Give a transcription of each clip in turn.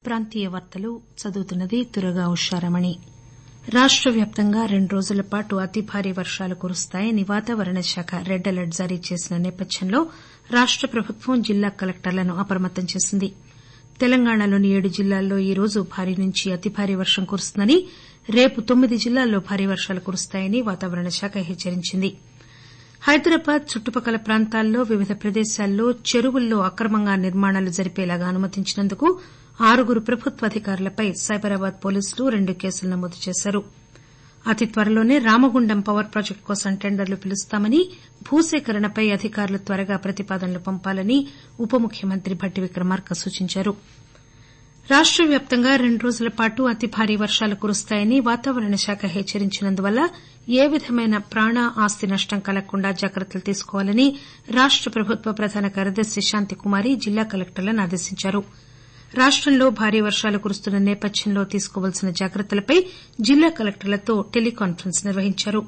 ప్రాంతీయ వార్తలు చదువుతున్నది దుర్గా ఉషారమణి రాష్ట వ్యాప్తంగా రెండు రోజుల పాటు అతి భారీ వర్షాలు కురుస్తాయని వాతావరణ శాఖ రెడ్ అలర్ట్ జారీ చేసిన నేపథ్యంలో రాష్ట ప్రభుత్వం జిల్లా కలెక్టర్లను అప్రమత్తం చేసింది తెలంగాణలోని ఏడు జిల్లాల్లో ఈ రోజు భారీ నుంచి అతి భారీ వర్షం కురుస్తుందని రేపు తొమ్మిది జిల్లాల్లో భారీ వర్షాలు కురుస్తాయని వాతావరణ శాఖ హెచ్చరించింది హైదరాబాద్ చుట్టుపక్కల ప్రాంతాల్లో వివిధ ప్రదేశాల్లో చెరువుల్లో అక్రమంగా నిర్మాణాలు జరిపేలాగా అనుమతించినందుకు ఆరుగురు ప్రభుత్వ అధికారులపై సైబరాబాద్ పోలీసులు రెండు కేసులు నమోదు చేశారు అతి త్వరలోనే రామగుండం పవర్ ప్రాజెక్టు కోసం టెండర్లు పిలుస్తామని భూసేకరణపై అధికారులు త్వరగా ప్రతిపాదనలు పంపాలని ఉప ముఖ్యమంత్రి భట్టి విక్రమార్క సూచించారు రాష్ట వ్యాప్తంగా రెండు రోజుల పాటు అతి భారీ వర్షాలు కురుస్తాయని వాతావరణ శాఖ హెచ్చరించినందువల్ల ఏ విధమైన ప్రాణ ఆస్తి నష్టం కలగకుండా జాగ్రత్తలు తీసుకోవాలని రాష్ట ప్రభుత్వ ప్రధాన కార్యదర్శి శాంతికుమారి జిల్లా కలెక్టర్లను ఆదేశించారు రాష్టంలో భారీ వర్షాలు కురుస్తున్న నేపథ్యంలో తీసుకోవాల్సిన జాగ్రత్తలపై జిల్లా కలెక్టర్లతో టెలికాన్పరెన్స్ నిర్వహించారు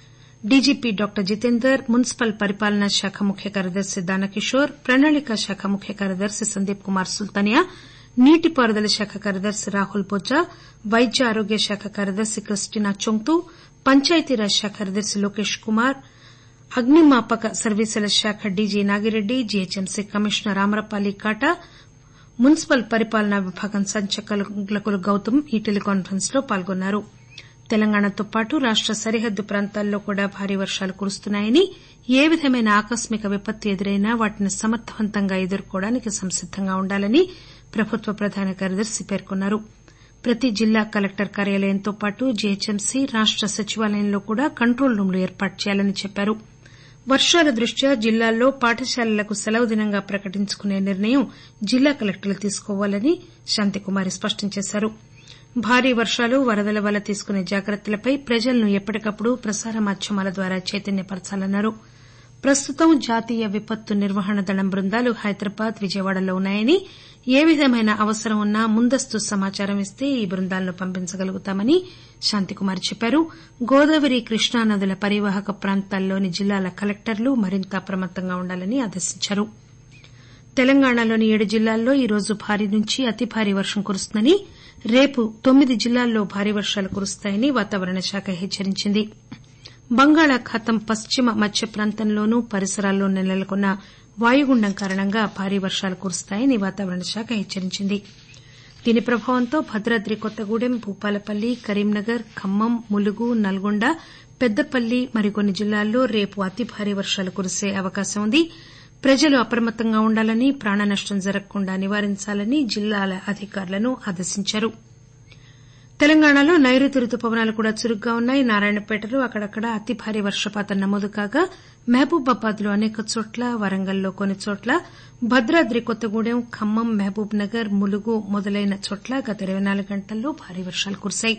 డీజీపీ డాక్టర్ జితేందర్ మున్సిపల్ పరిపాలనా శాఖ ముఖ్య కార్యదర్శి దానకిషోర్ ప్రణాళికా శాఖ ముఖ్య కార్యదర్శి సందీప్ కుమార్ సుల్తానియా నీటిపారుదల శాఖ కార్యదర్శి రాహుల్ బొజ్జా వైద్య ఆరోగ్య శాఖ కార్యదర్శి క్రిస్టినా చొంగ్తు పంచాయతీరాజ్ శాఖ కార్యదర్శి లోకేష్ కుమార్ అగ్నిమాపక సర్వీసుల శాఖ DG Nagireddy GHMC commissioner Amrapali Kata municipal పరిపాలనా విభాగం సంచాలకులు గౌతమ్ ఈ టెలికాన్పరెన్స్ లో పాల్గొన్నారు తెలంగాణతో పాటు రాష్ట సరిహద్దు ప్రాంతాల్లో కూడా భారీ వర్షాలు కురుస్తున్నాయని ఏ విధమైన ఆకస్మిక విపత్తు ఎదురైనా వాటిని సమర్దవంతంగా ఎదుర్కోవడానికి సంసిద్దంగా ఉండాలని ప్రభుత్వ ప్రధాన కార్యదర్శి పేర్కొన్నారు ప్రతి జిల్లా కలెక్టర్ కార్యాలయంతో పాటు జీహెచ్ఎంసీ రాష్ట సచివాలయంలో కూడా కంట్రోల్ రూంలు ఏర్పాటు చేయాలని చెప్పారు వర్షాల దృష్ట్యా జిల్లాల్లో పాఠశాలలకు సెలవు దినంగా ప్రకటించుకునే నిర్ణయం జిల్లా కలెక్టర్లు తీసుకోవాలని శాంతికుమారి స్పష్టం చేశారు భారీ వర్షాలు వరదల వల్ల తీసుకునే జాగ్రత్తలపై ప్రజలను ఎప్పటికప్పుడు ప్రసార మాధ్యమాల ద్వారా చైతన్యపరచాలన్నారు ప్రస్తుతం జాతీయ విపత్తు నిర్వహణ దళం బృందాలు హైదరాబాద్ విజయవాడలో ఉన్నాయని ఏ విధమైన అవసరం ఉన్నా ముందస్తు సమాచారం ఇస్తే ఈ బృందాలను పంపించగలుగుతామని శాంతికుమారి చెప్పారు గోదావరి కృష్ణా నదుల పరివాహక ప్రాంతాల్లోని జిల్లాల కలెక్టర్లు మరింత అప్రమత్తంగా ఉండాలని ఆదేశించారు తెలంగాణలోని ఏడు జిల్లాల్లో ఈ రోజు భారీ నుంచి అతి భారీ వర్షం కురుస్తుందని రేపు తొమ్మిది జిల్లాల్లో భారీ వర్షాలు కురుస్తాయని వాతావరణ శాఖ హెచ్చరించింది బంగాళాఖాతం పశ్చిమ మధ్య ప్రాంతంలోనూ పరిసరాల్లోనూ నెలకొన్న వాయుగుండం కారణంగా భారీ వర్షాలు కురుస్తాయని వాతావరణ శాఖ హెచ్చరించింది దీని ప్రభావంతో భద్రాద్రి కొత్తగూడెం భూపాలపల్లి కరీంనగర్ ఖమ్మం ములుగు నల్గొండ పెద్దపల్లి మరికొన్ని జిల్లాల్లో రేపు అతి భారీ వర్షాలు కురిసే అవకాశం ఉంది ప్రజలు అప్రమత్తంగా ఉండాలని ప్రాణ నష్టం జరగకుండా నివారించాలని జిల్లాల అధికారులను ఆదేశించారు తెలంగాణలో నైరుతి రుతుపవనాలు కూడా చురుగ్గా ఉన్నాయి నారాయణపేటలో అక్కడక్కడా అతి భారీ వర్షపాతం నమోదు కాగా మహబూబాబాద్ లో అనేక చోట్ల వరంగల్లో కొన్ని చోట్ల భద్రాద్రి కొత్తగూడెం ఖమ్మం మహబూబ్ నగర్ ములుగు మొదలైన చోట్ల గత ఇరవై నాలుగు గంటల్లో భారీ వర్షాలు కురిశాయి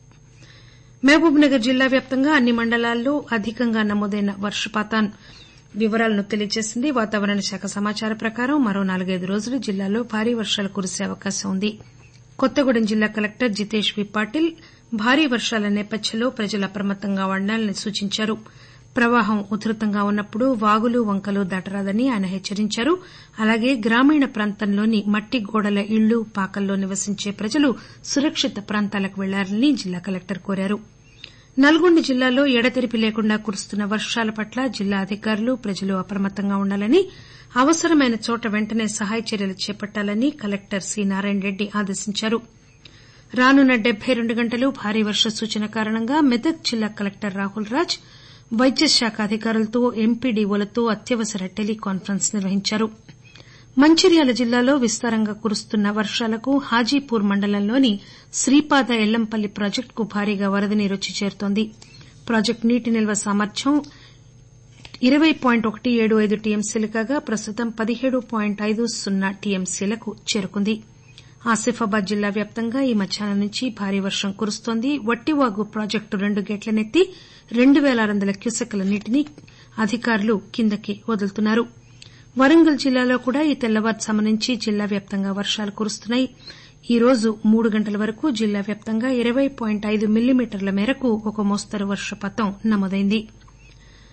మహబూబ్ నగర్ జిల్లా వ్యాప్తంగా అన్ని మండలాల్లో అధికంగా నమోదైన వర్షపాతం వివరాలను తెలియజేసింది వాతావరణ శాఖ సమాచారం ప్రకారం మరో నాలుగైదు రోజులు జిల్లాలో భారీ వర్షాలు కురిసే అవకాశం ఉంది కొత్తగూడెం జిల్లా కలెక్టర్ జితేష్ వి పాటిల్ భారీ వర్షాల నేపథ్యంలో ప్రజలు అప్రమత్తంగా ఉండాలని సూచించారు ప్రవాహం ఉధృతంగా ఉన్నప్పుడు వాగులు వంకలు దాటరాదని ఆయన హెచ్చరించారు అలాగే గ్రామీణ ప్రాంతంలోని మట్టి గోడల ఇళ్లు పాకల్లో నివసించే ప్రజలు సురక్షిత ప్రాంతాలకు వెళ్లాలని జిల్లా కలెక్టర్ కోరారు నల్గొండ జిల్లాలో ఎడతెరిపి లేకుండా కురుస్తున్న వర్షాల పట్ల జిల్లా అధికారులు ప్రజలు అప్రమత్తంగా ఉండాలని అవసరమైన చోట వెంటనే సహాయ చర్యలు చేపట్టాలని కలెక్టర్ సి నారాయణరెడ్డి ఆదేశించారు రానున్న డెబ్బై రెండు గంటలు భారీ వర్ష సూచన కారణంగా మెదక్ జిల్లా కలెక్టర్ రాహుల్ రాజ్ వైద్య శాఖ అధికారులతో ఎంపీడీఓలతో అత్యవసర టెలికాన్పరెన్స్ నిర్వహించారు మంచిర్యాల జిల్లాలో విస్తారంగా కురుస్తున్న వర్షాలకు హాజీపూర్ మండలంలోని శ్రీపాద ఎల్లంపల్లి ప్రాజెక్టుకు భారీగా వరద నీరు వచ్చి చేరుతోంది ప్రాజెక్టు నీటి నిల్వ సామర్థ్యం ఇరవై పాయింట్ ఒకటి ఏడు ఐదు టీఎంసీలు కాగా ప్రస్తుతం పదిహేడు పాయింట్ ఐదు సున్నా టీఎంసీలకు చేరుకుంది ఆసిఫాబాద్ జిల్లా వ్యాప్తంగా ఈ మధ్యాహ్నం నుంచి భారీ వర్షం కురుస్తోంది వట్టివాగు ప్రాజెక్టు రెండు గేట్లనెత్తి రెండు పేల ఆరు వందల క్యూసెక్కుల నీటిని అధికారులు కిందకి వదులుతున్నారు వరంగల్ జిల్లాలో కూడా ఈ తెల్లవారుజాము నుంచి జిల్లా వ్యాప్తంగా వర్షాలు కురుస్తున్నాయి ఈ రోజు మూడు గంటల వరకు జిల్లా వ్యాప్తంగా ఇరవై పాయింట్ ఐదు మిల్లీమీటర్ల మేరకు ఒక మోస్తరు వర్షపాతం నమోదైంది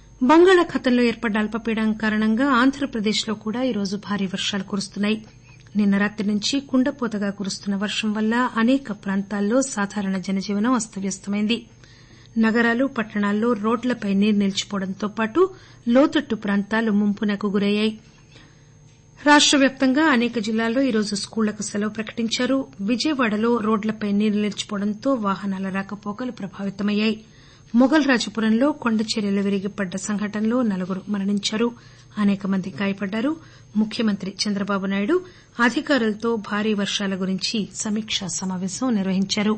బంగాళాఖాతంలో ఏర్పడ్డ అల్పపీడనం కారణంగా ఆంధ్రప్రదేశ్లో కూడా ఈ రోజు భారీ వర్షాలు కురుస్తున్నాయి నిన్న రాత్రి నుంచి కుండపోతగా కురుస్తున్న వర్షం వల్ల అనేక ప్రాంతాల్లో సాధారణ జనజీవనం అస్తవ్యస్తమైంది నగరాలు పట్టణాల్లో రోడ్లపై నీరు నిలిచిపోవడంతో పాటు లోతట్టు ప్రాంతాలు ముంపునకు గురయ్యాయి రాష్ట వ్యాప్తంగా అనేక జిల్లాల్లో ఈరోజు స్కూళ్లకు సెలవు ప్రకటించారు విజయవాడలో రోడ్లపై నీరు నిలిచిపోవడంతో వాహనాల రాకపోకలు ప్రభావితమయ్యాయి మొగల్ రాజపురంలో కొండచర్యలు విరిగిపడ్డ సంఘటనలో నలుగురు మరణించారు అనేక మంది గాయపడ్డారు ముఖ్యమంత్రి చంద్రబాబు నాయుడు అధికారులతో భారీ వర్షాల గురించి సమీకా సమాపేశం నిర్వహించారు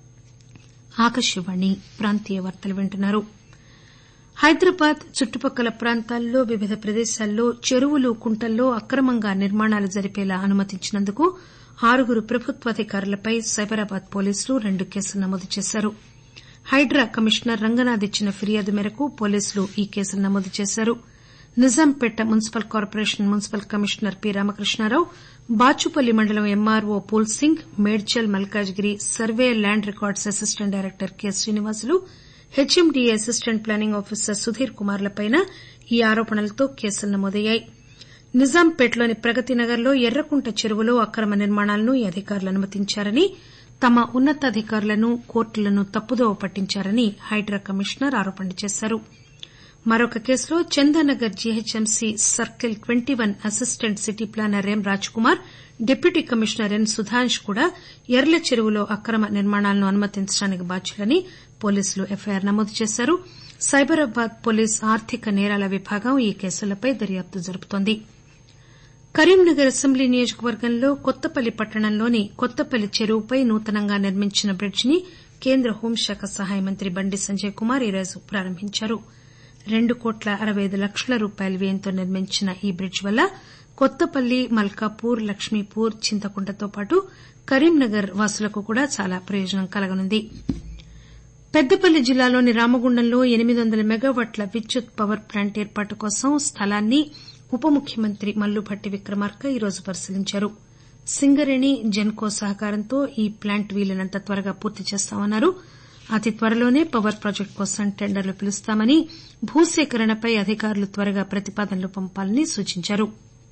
హైదరాబాద్ చుట్టుపక్కల ప్రాంతాల్లో వివిధ ప్రదేశాల్లో చెరువులు కుంటల్లో అక్రమంగా నిర్మాణాలు జరిపేలా అనుమతించినందుకు ఆరుగురు ప్రభుత్వాధికారులపై సైబరాబాద్ పోలీసులు రెండు కేసులు నమోదు చేశారు హైడ్రా కమిషనర్ రంగనాథ్ ఇచ్చిన ఫిర్యాదు మేరకు పోలీసులు ఈ కేసులు నమోదు చేశారు Nizampet municipal corporation municipal commissioner P Ramakrishna Rao Bachupally mandal MRO Pool Singh Medchal Malkajgiri survey land records assistant director K Srinivasulu HMDA assistant planning officer Sudheer కుమార్లపై ఈ ఆరోపణలతో కేసులు నమోదయ్యాయి నిజాంపేటలోని ప్రగతినగర్ లో ఎర్రకుంట చెరువులో అక్రమ నిర్మాణాలను ఈ అధికారులు అనుమతించారని తమ ఉన్న తాధికారులను కోర్టులను తప్పుదోవ పట్టించారని హైడ్రా కమిషనర్ ఆరోపణలు చేశారు మరొక కేసులో Chandanagar GHMC circle twenty one assistant city planner M Rajkumar deputy commissioner N Sudhansh కూడా ఎర్ల చెరువులో అక్రమ నిర్మాణాలను అనుమతించడానికి బాధ్యులని పోలీసులు ఎఫ్ఐఆర్ నమోదు చేశారు సైబరాబాద్ పోలీస్ ఆర్థిక నేరాల విభాగం ఈ కేసులపై దర్యాప్తు జరుపుతోంది కరీంనగర్ అసెంబ్లీ నియోజకవర్గంలో కొత్తపల్లి పట్టణంలోని కొత్తపల్లి చెరువుపై నూతనంగా నిర్మించిన బ్రిడ్జి ని కేంద్ర హోంశాఖ సహాయ మంత్రి బండి సంజయ్ కుమార్ ఈరోజు ప్రారంభించారు రెండు కోట్ల అరవై ఐదు లక్షల రూపాయల వ్యయంతో నిర్మించిన ఈ బ్రిడ్జి వల్ల కొత్తపల్లి మల్కాపూర్ లక్ష్మీపూర్ చింతకుంటతో పాటు కరీంనగర్ వాసులకు కూడా చాలా ప్రయోజనం కలగనుంది పెద్దపల్లి జిల్లాలోని రామగుండంలో ఎనిమిది వందల మెగావాట్ల విద్యుత్ పవర్ ప్లాంట్ ఏర్పాటు కోసం స్థలాన్ని ఉప ముఖ్యమంత్రి మల్లుభట్టి విక్రమార్క ఈరోజు పరిశీలించారు సింగరేణి జెన్కో సహకారంతో ఈ ప్లాంట్ వీలైనంత త్వరగా పూర్తి చేస్తామన్నారు అతి త్వరలోనే పవర్ ప్రాజెక్టు కోసం టెండర్లు పిలుస్తామని భూసేకరణపై అధికారులు త్వరగా ప్రతిపాదనలు పంపాలని సూచించారు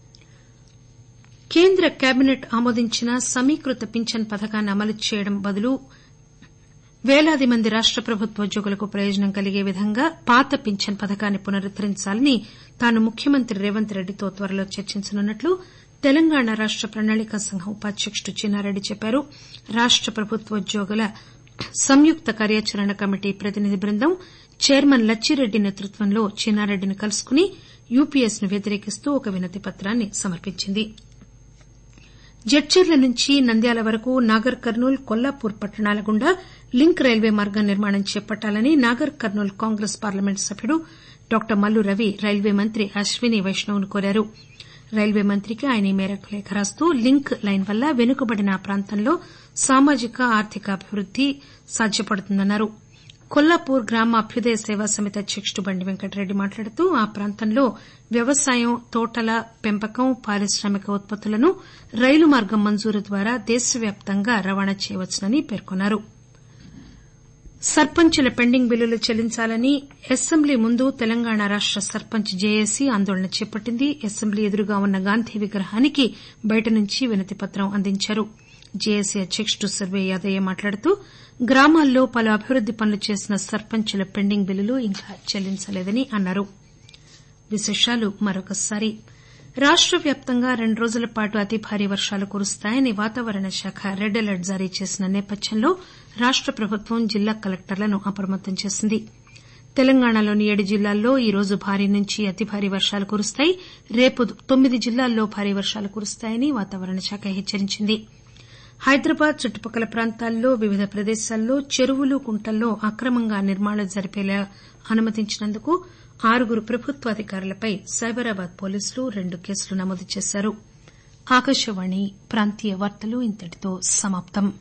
కేంద్ర కేబినెట్ ఆమోదించిన సమీకృత పింఛన్ పథకాన్ని అమలు చేయడం బదులు పేలాది మంది రాష్ట ప్రభుత్వోద్యోగులకు ప్రయోజనం కలిగే విధంగా పాత పింఛన్ పథకాన్ని పునరుద్దరించాలని తాను ముఖ్యమంత్రి రేవంత్ రెడ్డితో త్వరలో చర్చించనున్నట్లు తెలంగాణ రాష్ట ప్రణాళికా సంఘం ఉపాధ్యకుడు చిన్నారెడ్డి చెప్పారు రాష్ట ప్రభుత్వోద్యోగుల సంయుక్త కార్యాచరణ కమిటీ ప్రతినిధి బృందం చైర్మన్ లచ్చిరెడ్డి నేతృత్వంలో చిన్నారెడ్డిని కలుసుకుని యూపీఎస్ ను వ్యతిరేకిస్తూ ఒక వినతి పత్రాన్ని సమర్పించింది జడ్చర్ల నుంచి నంద్యాల వరకు నాగర్ కర్నూల్ కొల్లాపూర్ పట్టణాల గుండా లింక్ రైల్వే మార్గం నిర్మాణం చేపట్టాలని నాగర్ కర్నూల్ కాంగ్రెస్ పార్లమెంట్ సభ్యుడు డాక్టర్ మల్లు రవి రైల్వే మంత్రి అశ్విని వైష్ణవ్ ను కోరారు రైల్వే మంత్రికి ఆయన ఈ మేరకు లేఖ రాస్తూ లింక్ లైన్ వల్ల వెనుకబడిన ఆ ప్రాంతంలో సామాజిక ఆర్థిక అభివృద్ది సాధ్యపడుతుందన్నారు కొల్లాపూర్ గ్రామ అభ్యుదయ సేవా సమితి అధ్యకుడు బండి వెంకటరెడ్డి మాట్లాడుతూ ఆ ప్రాంతంలో వ్యవసాయం తోటల పెంపకం పారిశ్రామిక ఉత్పత్తులను రైలు మార్గం మంజూరు ద్వారా దేశవ్యాప్తంగా రవాణా చేయవచ్చునని పేర్కొన్నారు సర్పంచుల పెండింగ్ బిల్లులు చెల్లించాలని అసెంబ్లీ ముందు తెలంగాణ రాష్ట సర్పంచ్ జేఏసీ ఆందోళన చేపట్టింది అసెంబ్లీ ఎదురుగా ఉన్న గాంధీ విగ్రహానికి బయట నుంచి వినతిపత్రం అందించారు జేఏసీ అధ్యకుడు సర్వే యాదయ్య మాట్లాడుతూ గ్రామాల్లో పలు అభివృద్ది పనులు చేసిన సర్పంచుల పెండింగ్ బిల్లులు ఇంకా చెల్లించలేదని అన్నారు రాష్ట వ్యాప్తంగా రెండు రోజుల పాటు అతి భారీ వర్షాలు కురుస్తాయని వాతావరణ శాఖ రెడ్ అలర్ట్ జారీ చేసిన నేపథ్యంలో రాష్ట ప్రభుత్వం జిల్లా కలెక్టర్లను అప్రమత్తం చేసింది తెలంగాణలోని ఏడు జిల్లాల్లో ఈ రోజు భారీ నుంచి అతి భారీ వర్షాలు కురుస్తాయి రేపు తొమ్మిది జిల్లాల్లో భారీ వర్షాలు కురుస్తాయని వాతావరణ శాఖ హెచ్చరించింది హైదరాబాద్ చుట్టుపక్కల ప్రాంతాల్లో వివిధ ప్రదేశాల్లో చెరువులు కుంటల్లో అక్రమంగా నిర్మాణాలు జరిపేలా అనుమతించినందుకు ఆరుగురు ప్రభుత్వాధికారులపై సైబరాబాద్ పోలీసులు రెండు కేసులు నమోదు చేశారు